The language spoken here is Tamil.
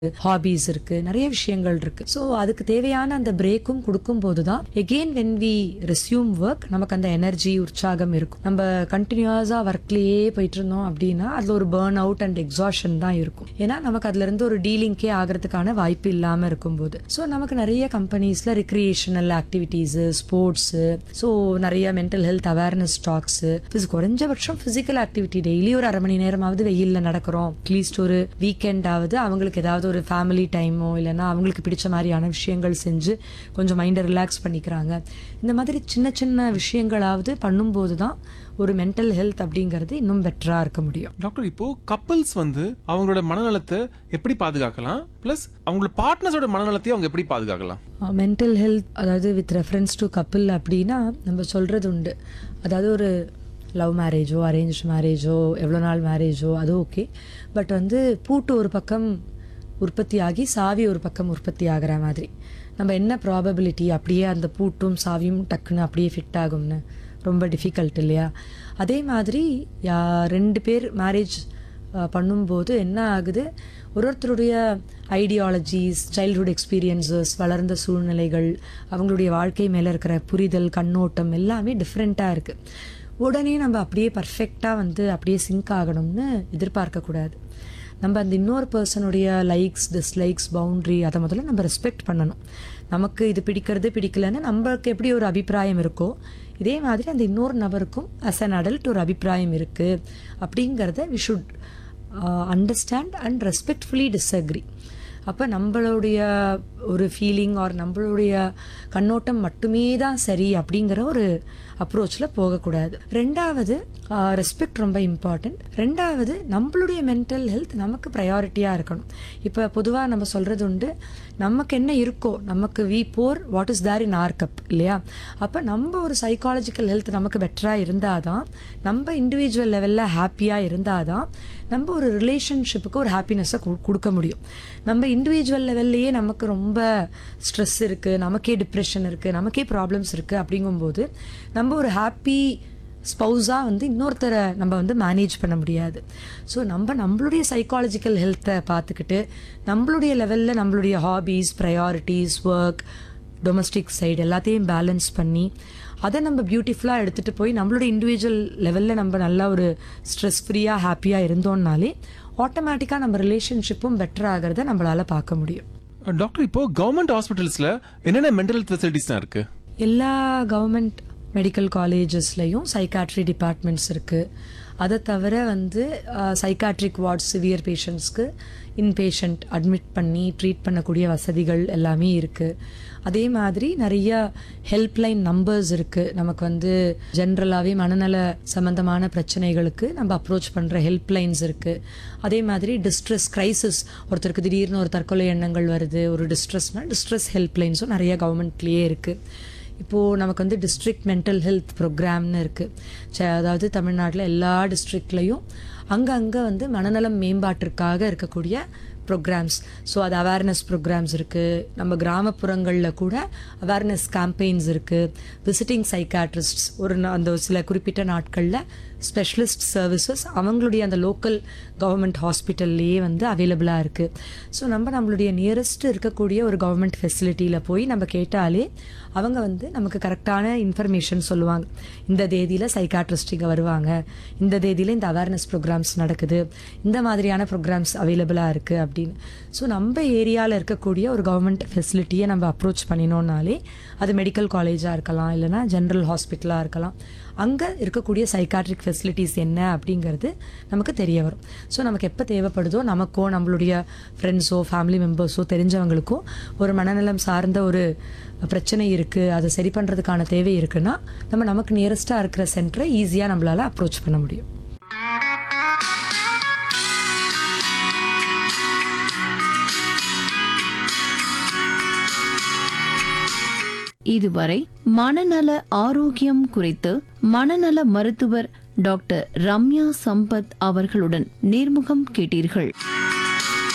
ஹாபீஸ் இருக்கு நிறைய விஷயங்கள் இருக்கு ஸோ அதுக்கு தேவையான அந்த பிரேக்கும் கொடுக்கும் போது தான் again when we resume work நமக்கு அந்த எனர்ஜி உற்சாகம் இருக்கும் நம்ம கண்டினியூஸா ஒர்க்லயே போயிட்டு இருந்தோம் அப்படின்னா அதுல ஒரு பேர்ன் அவுட் அண்ட் எக்ஸாஷன் தான் இருக்கும் ஏன்னா நமக்கு அதுல இருந்து ஒரு டீலிங்கே ஆகிறதுக்கான வாய்ப்பு இல்லாம இருக்கும்போது ஸோ நமக்கு நிறைய கம்பெனிஸ்ல ரிக்ரியேஷனல் ஆக்டிவிட்டீஸ் ஸ்போர்ட்ஸ் ஸோ நிறைய மென்டல் ஹெல்த் அவேர்னஸ் டாக்ஸ் குறைஞ்சபட்சம் பிசிக்கல் ஆக்டிவிட்டி டெய்லி ஒரு அரை மணி நேரமாவது வெயில்ல நடக்கிறோம் அட்லீஸ்ட் ஒரு வீக்கெண்ட் ஆகுது அவங்களுக்கு ஏதாவது ஒரு ஃபேமிலி டைமோ இல்லைன்னா அவங்களுக்கு பிடிச்ச மாதிரியான விஷயங்கள் செஞ்சு கொஞ்சம் மைண்டை ரிலாக்ஸ் பண்ணிக்கிறாங்க இந்த மாதிரி சின்ன சின்ன விஷயங்களாவது பண்ணும்போது தான் ஒரு மென்டல் ஹெல்த் அப்படிங்கிறது இன்னும் பெட்டரா இருக்க முடியும் டாக்டர் இப்போ கப்பல்ஸ் வந்து அவங்களோட மனநலத்தை எப்படி பாதுகாக்கலாம் பிளஸ் அவங்களோட பார்ட்னர்ஸோட மனநலத்தையும் அவங்க எப்படி பாதுகாக்கலாம் மென்டல் ஹெல்த் அதாவது வித் ரெஃபரன்ஸ் டு கப்பிள் அப்படின்னா நம்ம சொல்கிறது உண்டு அதாவது ஒரு லவ் மேரேஜோ அரேஞ்ச் மேரேஜோ எவ்வளோ நாள் மேரேஜோ அது ஓகே பட் வந்து பூட்டு ஒரு பக்கம் உற்பத்தி ஆகி சாவி ஒரு பக்கம் உற்பத்தி ஆகிற மாதிரி நம்ம என்ன ப்ராபபிலிட்டி அப்படியே அந்த பூட்டும் சாவியும் டக்குன்னு அப்படியே ஃபிட் ஆகும்னு ரொம்ப டிஃபிகல்ட் இல்லையா அதே மாதிரி யா- ரெண்டு பேர் மேரேஜ் பண்ணும்போது என்ன ஆகுது ஒரு ஒருத்தருடைய ஐடியாலஜிஸ் சைல்ட்ஹுட் எக்ஸ்பீரியன்சஸ் வளர்ந்த சூழ்நிலைகள் அவங்களுடைய வாழ்க்கை மேலே இருக்கிற புரிதல் கண்ணோட்டம் எல்லாமே டிஃப்ரெண்ட்டாக இருக்குது உடனே நம்ம அப்படியே பர்ஃபெக்டாக வந்து அப்படியே சிங்க் ஆகணும்னு எதிர்பார்க்கக்கூடாது நம்ம அந்த இன்னொரு பர்சனுடைய லைக்ஸ் டிஸ்லைக்ஸ் பவுண்ட்ரி அதை முதல்ல நம்ம ரெஸ்பெக்ட் பண்ணணும் நமக்கு இது பிடிக்கிறது பிடிக்கலன்னு நம்மளுக்கு எப்படி ஒரு அபிப்பிராயம் இருக்கோ இதே மாதிரி அந்த இன்னொரு நபருக்கும் அஸ் அன் அடல்ட் ஒரு அபிப்பிராயம் இருக்குது அப்படிங்கிறத we should understand and respectfully disagree அப்போ நம்மளுடைய ஒரு ஃபீலிங் ஆர் நம்மளுடைய கண்ணோட்டம் மட்டுமே தான் சரி அப்படிங்கிற ஒரு அப்ரோச்சில் போகக்கூடாது ரெண்டாவது ரெஸ்பெக்ட் ரொம்ப இம்பார்ட்டண்ட் ரெண்டாவது நம்மளுடைய மென்டல் ஹெல்த் நமக்கு ப்ரையாரிட்டியாக இருக்கணும் இப்போ பொதுவாக நம்ம சொல்கிறது உண்டு நமக்கு என்ன இருக்கோ நமக்கு we pour what is there in our cup இல்லையா அப்போ நம்ம ஒரு சைக்காலஜிக்கல் ஹெல்த் நமக்கு பெட்டராக இருந்தால் தான் நம்ம இண்டிவிஜுவல் லெவலில் ஹாப்பியாக இருந்தால் தான் நம்ம ஒரு ரிலேஷன்ஷிப்புக்கு ஒரு ஹாப்பினஸை கொடுக்க முடியும் நம்ம இண்டிவிஜுவல் லெவல்லையே நமக்கு ரொம்ப ஸ்ட்ரெஸ் இருக்குது நமக்கே டிப்ரெஷன் இருக்குது நமக்கே ப்ராப்ளம்ஸ் இருக்குது அப்படிங்கும்போது நம்ம ஒரு ஹாப்பி ஸ்பௌஸாக வந்து இன்னொருத்தரை நம்ம வந்து மேனேஜ் பண்ண முடியாது ஸோ நம்ம நம்மளுடைய சைக்காலஜிக்கல் ஹெல்த்தை பார்த்துக்கிட்டு நம்மளுடைய லெவலில் நம்மளுடைய hobbies priorities work domestic side எல்லாத்தையும் பேலன்ஸ் பண்ணி அதை நம்ம பியூட்டிஃபுல்லாக எடுத்துகிட்டு போய் நம்மளோட இண்டிவிஜுவல் லெவலில் நம்ம நல்லா ஒரு ஸ்ட்ரெஸ் ஃப்ரீயாக ஹாப்பியாக இருந்தோம்னாலே ஆட்டோமேட்டிக்காக நம்ம ரிலேஷன்ஷிப்பும் பெட்டர் ஆகிறத நம்மளால் பார்க்க முடியும் டாக்டர் இப்போ கவர்மெண்ட் ஹாஸ்பிட்டல்ஸ்ல என்னென்ன மென்டல் ஹெல்த் ஃபெசிலிட்டிஸ்லாம் இருக்கு எல்லா கவர்மெண்ட் மெடிக்கல் காலேஜஸ்லையும் சைக்காட்ரி டிபார்ட்மெண்ட்ஸ் இருக்குது அதை தவிர வந்து சைக்காட்ரிக் வார்ட் சிவியர் பேஷண்ட்ஸ்க்கு இன்பேஷண்ட் அட்மிட் பண்ணி ட்ரீட் பண்ணக்கூடிய வசதிகள் எல்லாமே இருக்குது அதே மாதிரி நிறைய ஹெல்ப்லைன் நம்பர்ஸ் இருக்குது நமக்கு வந்து ஜென்ரலாகவே மனநல சம்பந்தமான பிரச்சனைகளுக்கு நம்ம அப்ரோச் பண்ணுற ஹெல்ப்லைன்ஸ் இருக்குது அதே மாதிரி டிஸ்ட்ரெஸ் கிரைசிஸ் ஒருத்தருக்கு திடீர்னு ஒரு தற்கொலை எண்ணங்கள் வருது ஒரு டிஸ்ட்ரெஸ்னால் டிஸ்ட்ரெஸ் ஹெல்ப்லைன்ஸும் நிறைய கவர்மெண்ட்லேயே இருக்குது இப்போது நமக்கு வந்து டிஸ்ட்ரிக்ட் மென்டல் ஹெல்த் ப்ரோக்ராம்னு இருக்குது அதாவது தமிழ்நாட்டில் எல்லா டிஸ்ட்ரிக்ட்லேயும் அங்கங்கே வந்து மனநலம் மேம்பாட்டிற்காக இருக்கக்கூடிய ப்ரோக்ராம்ஸ் ஸோ அது அவேர்னஸ் ப்ரோக்ராம்ஸ் இருக்குது நம்ம கிராமப்புறங்களில் கூட அவேர்னஸ் கேம்பெயின்ஸ் இருக்குது விசிட்டிங் சைக்காட்ரிஸ்ட்ஸ் ஒரு நா- அந்த சில குறிப்பிட்ட நாட்களில் ஸ்பெஷலிஸ்ட் சர்வீசஸ் அவங்களுடைய அந்த லோக்கல் கவர்மெண்ட் ஹாஸ்பிட்டல்லையே வந்து அவைலபிளாக இருக்குது ஸோ நம்ம நம்மளுடைய நியரஸ்ட் இருக்கக்கூடிய ஒரு கவர்மெண்ட் ஃபெசிலிட்டியில் போய் நம்ம கேட்டாலே அவங்க வந்து நமக்கு கரெக்டான இன்ஃபர்மேஷன் சொல்லுவாங்க இந்த தேதியில் சைக்காட்ரிஸ்ட் இங்கே வருவாங்க இந்த தேதியில் இந்த அவேர்னஸ் ப்ரோக்ராம்ஸ் நடக்குது இந்த மாதிரியான ப்ரோக்ராம்ஸ் அவைலபிளாக இருக்குது அப்படின்னு ஸோ நம்ம ஏரியாவில் இருக்கக்கூடிய ஒரு கவர்மெண்ட் ஃபெசிலிட்டியை நம்ம அப்ரோச் பண்ணினோம்னாலே அது மெடிக்கல் காலேஜாக இருக்கலாம் இல்லைனா ஜென்ரல் ஹாஸ்பிட்டலாக இருக்கலாம் அங்கே இருக்கக்கூடிய சைக்காட்ரிக் ஃபெசிலிட்டிஸ் என்ன அப்படிங்கிறது நமக்கு தெரிய வரும் ஸோ நமக்கு எப்போ தேவைப்படுதோ நமக்கோ நம்மளுடைய ஃப்ரெண்ட்ஸோ ஃபேமிலி மெம்பர்ஸோ தெரிஞ்சவங்களுக்கோ ஒரு மனநலம் சார்ந்த ஒரு பிரச்சனை இருக்குது அதை சரி பண்ணுறதுக்கான தேவை இருக்குன்னா நம்ம நமக்கு நியரஸ்ட்டாக இருக்கிற சென்டரை ஈஸியாக நம்மளால் அப்ரோச் பண்ண முடியும் இதுவரை மனநல ஆரோக்கியம் குறித்து மனநல மருத்துவர் டாக்டர் ரம்யா சம்பத் அவர்களுடன் நேர்முகம் கேட்டீர்கள்